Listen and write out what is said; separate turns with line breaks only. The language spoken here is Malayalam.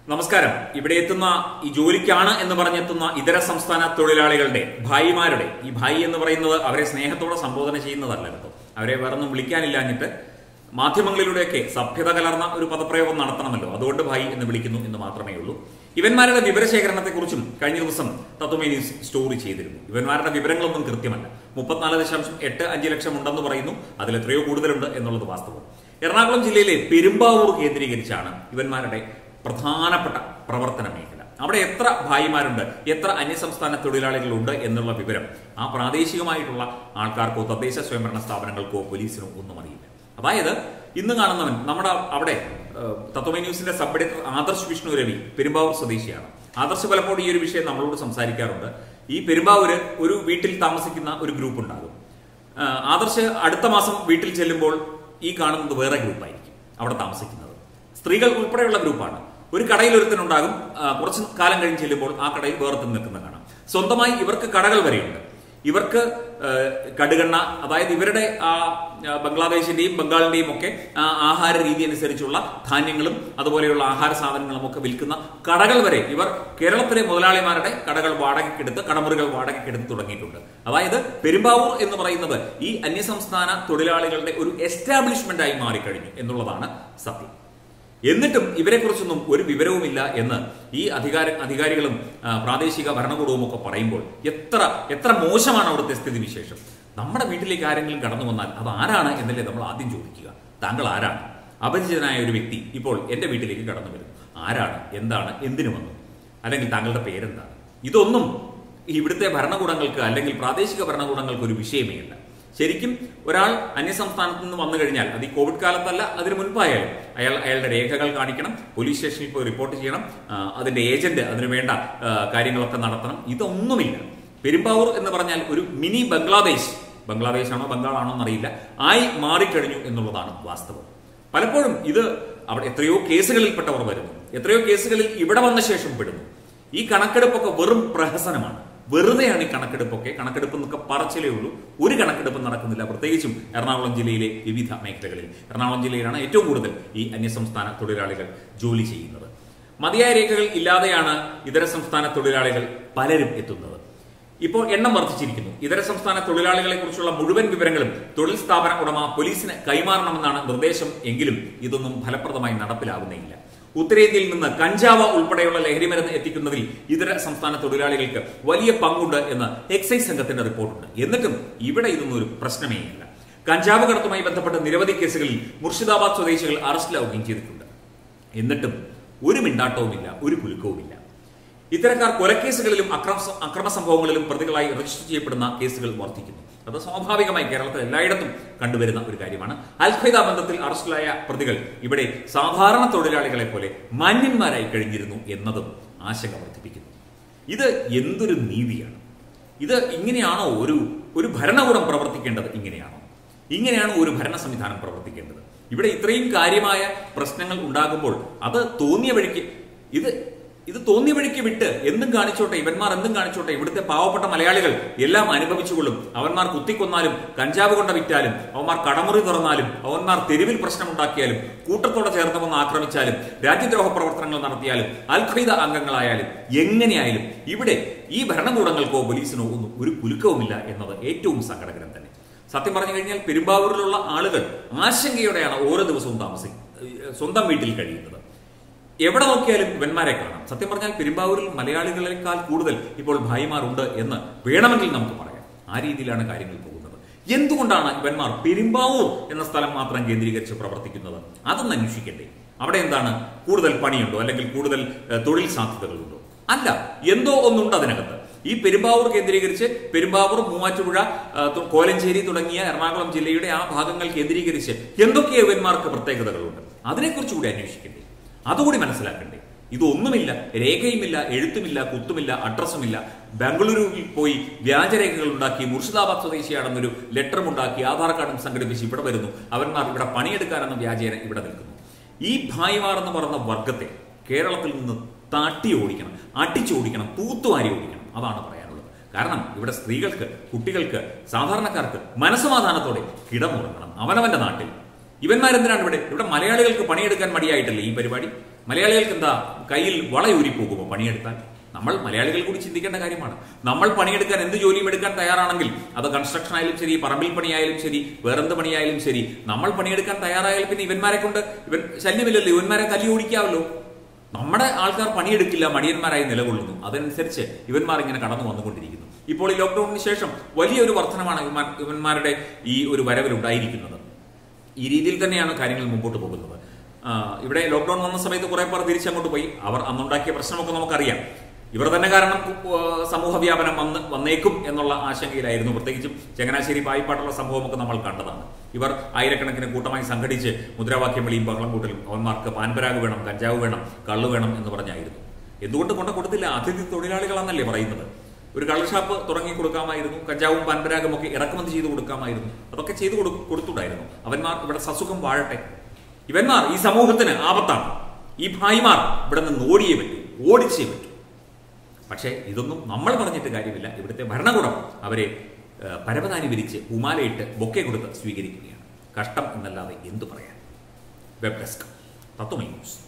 നമസ്കാരം ഇവിടെ എത്തുന്ന ഈ ജോലിക്കാണ് എന്ന് പറഞ്ഞെത്തുന്ന ഇതര സംസ്ഥാന തൊഴിലാളികളുടെ ഭായിമാരുടെ ഈ ഭായി എന്ന് പറയുന്നത് അവരെ സ്നേഹത്തോടെ സംബോധന ചെയ്യുന്നതല്ല കേട്ടോ അവരെ വേറൊന്നും വിളിക്കാനില്ലാഞ്ഞിട്ട് മാധ്യമങ്ങളിലൂടെയൊക്കെ സഭ്യത കലർന്ന ഒരു പദപ്രയോഗം നടത്തണമല്ലോ അതുകൊണ്ട് ഭായി എന്ന് വിളിക്കുന്നു എന്ന് മാത്രമേ ഉള്ളൂ ഇവന്മാരുടെ വിവരശേഖരണത്തെക്കുറിച്ചും കഴിഞ്ഞ ദിവസം തത്വമേ ന്യൂസ് സ്റ്റോറി ചെയ്തിരുന്നു ഇവന്മാരുടെ വിവരങ്ങളൊന്നും കൃത്യമല്ല മുപ്പത്തിനാല് ദശാംശം എട്ട് അഞ്ച് ലക്ഷം ഉണ്ടെന്ന് പറയുന്നു അതിൽ എത്രയോ കൂടുതലുണ്ട് എന്നുള്ളത് വാസ്തവം എറണാകുളം ജില്ലയിലെ പെരുമ്പാവൂർ കേന്ദ്രീകരിച്ചാണ് ഇവന്മാരുടെ പ്രധാനപ്പെട്ട പ്രവർത്തന മേഖല അവിടെ എത്ര ഭായിമാരുണ്ട് എത്ര അന്യസംസ്ഥാന തൊഴിലാളികളുണ്ട് എന്നുള്ള വിവരം ആ പ്രാദേശികമായിട്ടുള്ള ആൾക്കാർക്കോ തദ്ദേശ സ്വയംഭരണ സ്ഥാപനങ്ങൾക്കോ പോലീസിനോ ഒന്നും അറിയില്ല അതായത് ഇന്ന് കാണുന്നവൻ നമ്മുടെ അവിടെ ഏഹ്, തത്വമൈ ന്യൂസിന്റെ സബ് എഡിറ്റർ ആദർശ് വിഷ്ണു രവി പെരുമ്പാവൂർ സ്വദേശിയാണ് ആദർശ് പലപ്പോഴും ഈ ഒരു വിഷയം നമ്മളോട് സംസാരിക്കാറുണ്ട് ഈ പെരുമ്പാവൂര് ഒരു വീട്ടിൽ താമസിക്കുന്ന ഒരു ഗ്രൂപ്പ് ഉണ്ടാകും ഏഹ്, ആദർശ് അടുത്ത മാസം വീട്ടിൽ ചെല്ലുമ്പോൾ ഈ കാണുന്നത് വേറെ ഗ്രൂപ്പായിരിക്കും അവിടെ താമസിക്കുന്നത് സ്ത്രീകൾ ഉൾപ്പെടെയുള്ള ഗ്രൂപ്പാണ് ഒരു കടയിൽ ഒരുത്തനുണ്ടാകും ആ, കുറച്ച് കാലം കഴിഞ്ഞ് ചെല്ലുമ്പോൾ ആ കടയിൽ വേർത്ത് നിൽക്കുന്ന കാണാം സ്വന്തമായി ഇവർക്ക് കടകൾ വരെയുണ്ട് ഇവർക്ക് ആ, കടുകെണ്ണ അതായത് ഇവരുടെ ആ ആ, ബംഗ്ലാദേശിന്റെയും ബംഗാളിന്റെയും ഒക്കെ ആ, ആഹാര രീതി അനുസരിച്ചുള്ള ധാന്യങ്ങളും അതുപോലെയുള്ള ആഹാര സാധനങ്ങളും ഒക്കെ വിൽക്കുന്ന കടകൾ വരെ ഇവർ കേരളത്തിലെ മുതലാളിമാരുടെ കടകൾ വാടകയ്ക്കെടുത്ത് കടമുറികൾ വാടകയ്ക്കെടുത്ത് തുടങ്ങിയിട്ടുണ്ട് അതായത് പെരുമ്പാവൂർ എന്ന് പറയുന്നത് ഈ അന്യസംസ്ഥാന തൊഴിലാളികളുടെ ഒരു എസ്റ്റാബ്ലിഷ്മെന്റ് ആയി മാറിക്കഴിഞ്ഞു എന്നുള്ളതാണ് സത്യം എന്നിട്ടും ഇവരെക്കുറിച്ചൊന്നും ഒരു വിവരവുമില്ല എന്ന് ഈ അധികാര അധികാരികളും ആ, പ്രാദേശിക ഭരണകൂടവും ഒക്കെ പറയുമ്പോൾ എത്ര എത്ര മോശമാണ് അവിടുത്തെ സ്ഥിതിവിശേഷം നമ്മുടെ വീട്ടിലേക്ക് ആരെങ്കിലും കടന്നു വന്നാൽ അത് ആരാണ് എന്നല്ലേ നമ്മൾ ആദ്യം ചോദിക്കുക താങ്കൾ ആരാണ് അപരിചിതനായ ഒരു വ്യക്തി ഇപ്പോൾ എന്റെ വീട്ടിലേക്ക് കടന്നു വരും ആരാണ് എന്താണ് എന്തിനു വന്നു അല്ലെങ്കിൽ താങ്കളുടെ പേരെന്താണ് ഇതൊന്നും ഇവിടുത്തെ ഭരണകൂടങ്ങൾക്ക് അല്ലെങ്കിൽ പ്രാദേശിക ഭരണകൂടങ്ങൾക്ക് ഒരു വിഷയമേ അല്ല ശരിക്കും ഒരാൾ അന്യസംസ്ഥാനത്ത് നിന്ന് വന്നു കഴിഞ്ഞാൽ അത് ഈ കോവിഡ് കാലത്തല്ല അതിന് മുൻപായാലും അയാൾ അയാളുടെ രേഖകൾ കാണിക്കണം പോലീസ് സ്റ്റേഷനിൽ പോയി റിപ്പോർട്ട് ചെയ്യണം ആ, അതിന്റെ ഏജന്റ് അതിന് വേണ്ട ആ, കാര്യങ്ങളൊക്കെ നടത്തണം ഇതൊന്നുമില്ല പെരുമ്പാവൂർ എന്ന് പറഞ്ഞാൽ ഒരു മിനി ബംഗ്ലാദേശ് ബംഗ്ലാദേശ് ആണോ ബംഗാളാണോ എന്നറിയില്ല ആയി മാറിക്കഴിഞ്ഞു എന്നുള്ളതാണ് വാസ്തവം പലപ്പോഴും ഇത് അവിടെ എത്രയോ കേസുകളിൽപ്പെട്ടവർ വരുന്നു എത്രയോ കേസുകളിൽ ഇവിടെ വന്ന ശേഷം പെടുന്നു ഈ കണക്കെടുപ്പൊക്കെ വെറും പ്രഹസനമാണ് വെറുതെയാണ് ഈ കണക്കെടുപ്പൊക്കെ കണക്കെടുപ്പ് എന്നൊക്കെ പറച്ചിലേ ഉള്ളൂ ഒരു കണക്കെടുപ്പ് നടക്കുന്നില്ല പ്രത്യേകിച്ചും എറണാകുളം ജില്ലയിലെ വിവിധ മേഖലകളിൽ എറണാകുളം ജില്ലയിലാണ് ഏറ്റവും കൂടുതൽ ഈ അന്യസംസ്ഥാന തൊഴിലാളികൾ ജോലി ചെയ്യുന്നത് മതിയായ രേഖകൾ ഇല്ലാതെയാണ് ഇതര സംസ്ഥാന തൊഴിലാളികൾ പലരും എത്തുന്നത് ഇപ്പോൾ എണ്ണം വർദ്ധിച്ചിരിക്കുന്നു ഇതര സംസ്ഥാന തൊഴിലാളികളെ കുറിച്ചുള്ള മുഴുവൻ വിവരങ്ങളും തൊഴിൽ സ്ഥാപന ഉടമ പോലീസിന് കൈമാറണമെന്നാണ് നിർദ്ദേശം എങ്കിലും ഇതൊന്നും ഫലപ്രദമായി നടപ്പിലാകുന്നേയില്ല ഉത്തരേന്ത്യയിൽ നിന്ന് കഞ്ചാവ് ഉൾപ്പെടെയുള്ള ലഹരിമരുന്ന് എത്തിക്കുന്നതിൽ ഇതര സംസ്ഥാന തൊഴിലാളികൾക്ക് വലിയ പങ്കുണ്ട് എന്ന് എക്സൈസ് സംഘത്തിന്റെ റിപ്പോർട്ടുണ്ട് എന്നിട്ടും ഇവിടെ ഇതൊന്നും ഒരു പ്രശ്നമേ ഇല്ല കഞ്ചാവ് കടത്തുമായി ബന്ധപ്പെട്ട നിരവധി കേസുകളിൽ മുർഷിദാബാദ് സ്വദേശികൾ അറസ്റ്റിലാവുകയും ചെയ്തിട്ടുണ്ട് എന്നിട്ടും ഒരു മിണ്ടാട്ടവുമില്ല ഒരു കുലുക്കവുമില്ല ഇത്തരക്കാർ കൊലക്കേസുകളിലും അക്രമ അക്രമ സംഭവങ്ങളിലും പ്രതികളായി രജിസ്റ്റർ ചെയ്യപ്പെടുന്ന കേസുകൾ വർദ്ധിക്കുന്നു അത് സ്വാഭാവികമായി കേരളത്തിൽ എല്ലായിടത്തും കണ്ടുവരുന്ന ഒരു കാര്യമാണ് അൽഖയ്ദ ബന്ധത്തിൽ അറസ്റ്റിലായ പ്രതികൾ ഇവിടെ സാധാരണ തൊഴിലാളികളെ പോലെ മാന്യന്മാരായി കഴിഞ്ഞിരുന്നു എന്നതും ആശങ്ക വർദ്ധിപ്പിക്കുന്നു ഇത് എന്തൊരു നീതിയാണ് ഇത് ഇങ്ങനെയാണോ ഒരു ഒരു ഭരണകൂടം പ്രവർത്തിക്കേണ്ടത് ഇങ്ങനെയാണോ ഇങ്ങനെയാണ് ഒരു ഭരണ സംവിധാനം പ്രവർത്തിക്കേണ്ടത് ഇവിടെ ഇത്രയും കാര്യമായ പ്രശ്നങ്ങൾ ഉണ്ടാകുമ്പോൾ അത് തോന്നിയ വഴിക്ക് ഇത് ഇത് തോന്നിയ വഴിക്ക് വിട്ട് എന്തും കാണിച്ചോട്ടെ ഇവന്മാർ എന്തും കാണിച്ചോട്ടെ ഇവിടുത്തെ പാവപ്പെട്ട മലയാളികൾ എല്ലാം അനുഭവിച്ചുകൊള്ളും അവന്മാർ കുത്തിക്കൊന്നാലും കഞ്ചാവ് കൊണ്ട് വിറ്റാലും അവന്മാർ കടമുറി തുറന്നാലും അവന്മാർ തെരുവിൽ പ്രശ്നമുണ്ടാക്കിയാലും കൂട്ടത്തോടെ ചേർന്ന് വന്ന് ആക്രമിച്ചാലും രാജ്യദ്രോഹ പ്രവർത്തനങ്ങൾ നടത്തിയാലും അൽഖയ്ദ അംഗങ്ങളായാലും എങ്ങനെയായാലും ഇവിടെ ഈ ഭരണകൂടങ്ങൾക്കോ പോലീസിനോ ഒന്നും ഒരു കുലുക്കവുമില്ല എന്നത് ഏറ്റവും സങ്കടകരം തന്നെ സത്യം പറഞ്ഞു കഴിഞ്ഞാൽ പെരുമ്പാവൂരിലുള്ള ആളുകൾ ആശങ്കയോടെയാണ് ഓരോ ദിവസവും താമസിക്കുന്നത് സ്വന്തം വീട്ടിൽ കഴിയുന്നത് എവിടെ നോക്കിയാലും ഇവന്മാരെ കാണാം സത്യം പറഞ്ഞാൽ പെരുമ്പാവൂരിൽ മലയാളികളെക്കാൾ കൂടുതൽ ഇപ്പോൾ ഭായിമാരുണ്ട് എന്ന് വേണമെങ്കിൽ നമുക്ക് പറയാം ആ രീതിയിലാണ് കാര്യങ്ങൾ പോകുന്നത് എന്തുകൊണ്ടാണ് ഇവന്മാർ പെരുമ്പാവൂർ എന്ന സ്ഥലം മാത്രം കേന്ദ്രീകരിച്ച് പ്രവർത്തിക്കുന്നത് അതൊന്ന് അന്വേഷിക്കണ്ടേ അവിടെ എന്താണ് കൂടുതൽ പണിയുണ്ടോ അല്ലെങ്കിൽ കൂടുതൽ ഏഹ്, തൊഴിൽ സാധ്യതകളുണ്ടോ അല്ല എന്തോ ഒന്നുണ്ട് അതിനകത്ത് ഈ പെരുമ്പാവൂർ കേന്ദ്രീകരിച്ച് പെരുമ്പാവൂർ മൂവാറ്റുപുഴ ആ, തു- കോലഞ്ചേരി തുടങ്ങിയ എറണാകുളം ജില്ലയുടെ ആ ഭാഗങ്ങൾ കേന്ദ്രീകരിച്ച് എന്തൊക്കെ ഇവന്മാർക്ക് പ്രത്യേകതകളുണ്ട് അതിനെക്കുറിച്ച് കൂടി അന്വേഷിക്കണ്ടേ അതുകൂടി മനസ്സിലാക്കണ്ടേ ഇതൊന്നുമില്ല രേഖയുമില്ല എഴുത്തുമില്ല കുത്തുമില്ല അഡ്രസ്സുമില്ല ബാംഗ്ലൂരുവിൽ പോയി വ്യാജരേഖകൾ ഉണ്ടാക്കി മുർഷിദാബാദ് സ്വദേശിയാണെന്നൊരു ലെറ്ററും ഉണ്ടാക്കി ആധാർ കാർഡും സംഘടിപ്പിച്ച് ഇവിടെ വരുന്നു അവന്മാർ ഇവിടെ പണിയെടുക്കാനെന്ന വ്യാജേന ഇവിടെ നിൽക്കുന്നു ഈ ഭായിമാർ എന്ന് പറയുന്ന വർഗത്തെ കേരളത്തിൽ നിന്ന് താട്ടി ഓടിക്കണം അടിച്ചോടിക്കണം തൂത്തുവാരി ഓടിക്കണം അതാണ് പറയാനുള്ളത് കാരണം ഇവിടെ സ്ത്രീകൾക്ക് കുട്ടികൾക്ക് സാധാരണക്കാർക്ക് മനസ്സമാധാനത്തോടെ കിടമുറങ്ങണം അവനവന്റെ നാട്ടിൽ ഇവന്മാരെന്തിനാണ് ഇവിടെ ഇവിടെ മലയാളികൾക്ക് പണിയെടുക്കാൻ മടിയായിട്ടല്ലേ ഈ പരിപാടി മലയാളികൾക്ക് എന്താ കയ്യിൽ വളയൂരി പോകുമോ പണിയെടുത്താൽ നമ്മൾ മലയാളികൾ കൂടി ചിന്തിക്കേണ്ട കാര്യമാണ് നമ്മൾ പണിയെടുക്കാൻ എന്ത് ജോലിയും എടുക്കാൻ തയ്യാറാണെങ്കിൽ അത് കൺസ്ട്രക്ഷൻ ആയാലും ശരി പറമ്പിൽ പണിയായാലും ശരി വേറെന്ത് പണിയായാലും ശരി നമ്മൾ പണിയെടുക്കാൻ തയ്യാറായാൽ പിന്നെ ഇവന്മാരെ കൊണ്ട് ഇവൻ ശല്യമില്ലല്ലോ ഇവന്മാരെ തല്ലി ഓടിക്കാമല്ലോ നമ്മുടെ ആൾക്കാർ പണിയെടുക്കില്ല മടിയന്മാരായി നിലകൊള്ളുന്നു അതനുസരിച്ച് ഇവന്മാർ ഇങ്ങനെ കടന്നു വന്നുകൊണ്ടിരിക്കുന്നു ഇപ്പോൾ ഈ ലോക്ക്ഡൌണിന് ശേഷം വലിയൊരു വർധനമാണ് ഇവന്മാർ ഇവന്മാരുടെ ഈ ഒരു വരവിൽ ഉണ്ടായിരിക്കുന്നത് ഈ രീതിയിൽ തന്നെയാണ് കാര്യങ്ങൾ മുമ്പോട്ട് പോകുന്നത് ആ, ഇവിടെ ലോക്ക്ഡൌൺ വന്ന സമയത്ത് കുറെ പേർ തിരിച്ചങ്ങോട്ട് പോയി അവർ അന്നുണ്ടാക്കിയ പ്രശ്നമൊക്കെ നമുക്കറിയാം ഇവർ തന്നെ കാരണം ആ, സമൂഹ വ്യാപനം വന്ന് വന്നേക്കും എന്നുള്ള ആശങ്കയിലായിരുന്നു പ്രത്യേകിച്ചും ചങ്ങനാശ്ശേരി പായിപ്പാട്ടുള്ള സംഭവമൊക്കെ നമ്മൾ കണ്ടതാണ് ഇവർ ആയിരക്കണക്കിന് കൂട്ടമായി സംഘടിച്ച് മുദ്രാവാക്യം വിളിയും ബഹളം കൂട്ടലും അവന്മാർക്ക് പാൻപരാഗ് വേണം കഞ്ചാവ് വേണം കള്ള് വേണം എന്ന് പറഞ്ഞായിരുന്നു എന്തുകൊണ്ട് കൊണ്ട കൊടുത്തില്ല അതിഥി തൊഴിലാളികളാണെന്നല്ലേ പറയുന്നത് ഒരു കള്ള് ഷാപ്പ് തുടങ്ങി കൊടുക്കാമായിരുന്നു കഞ്ചാവും പാൻപരാഗും ഒക്കെ ഇറക്കുമതി ചെയ്ത് കൊടുക്കാമായിരുന്നു അതൊക്കെ ചെയ്തു കൊടു കൊടുത്തുണ്ടായിരുന്നു അവന്മാർ ഇവിടെ സസുഖം വാഴട്ടെ ഇവന്മാർ ഈ സമൂഹത്തിന് ആപത്താണ് ഈ ഭായിമാർ ഇവിടെ നിന്ന് ഓടിയേ പറ്റൂ ഓടിച്ചേ പറ്റൂ പക്ഷേ ഇതൊന്നും നമ്മൾ പറഞ്ഞിട്ട് കാര്യമില്ല ഇവിടുത്തെ ഭരണകൂടം അവരെ ഏഹ്, പരവതാനി വിരിച്ച് ഉമാലയിട്ട് ബൊക്കെ കൊടുത്ത് സ്വീകരിക്കുകയാണ് കഷ്ടം എന്നല്ലാതെ എന്തു പറയാൻ വെബ് ഡെസ്ക് തത്വമൈ ന്യൂസ്